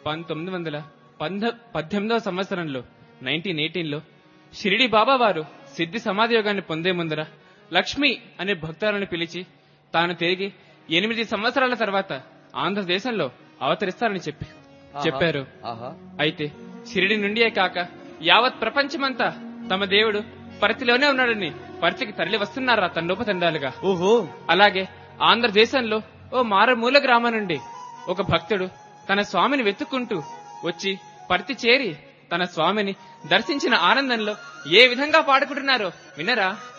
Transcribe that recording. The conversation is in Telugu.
పంతొమ్మిది వందల పంద పద్దెనిమిదవ సంవత్సరంలో నైన్టీన్ ఎయిటీన్లో షిరిడి బాబా వారు సిద్ధి సమాధి యోగాన్ని పొందే ముందర లక్ష్మి అనే భక్తులను పిలిచి తాను తిరిగి ఎనిమిది సంవత్సరాల తర్వాత ఆంధ్రదేశంలో అవతరిస్తారని చెప్పి ఆహా. చెప్పారు ఆహా అయితే షిరిడి నుండియే కాక యావత్ ప్రపంచమంతా తమ దేవుడు పరిధిలోనే ఉన్నాడని పరిధికి తరలి వస్తున్నారా తండోపతండాలుగా ఓహో అలాగే ఆంధ్రదేశంలో ఓ మారుమూల గ్రామం నుండి ఒక భక్తుడు తన స్వామిని వెతుక్కుంటూ వచ్చి పరితి చేరి తన స్వామిని దర్శించిన ఆనందంలో ఏ విధంగా పాడుకుంటున్నారో వినరా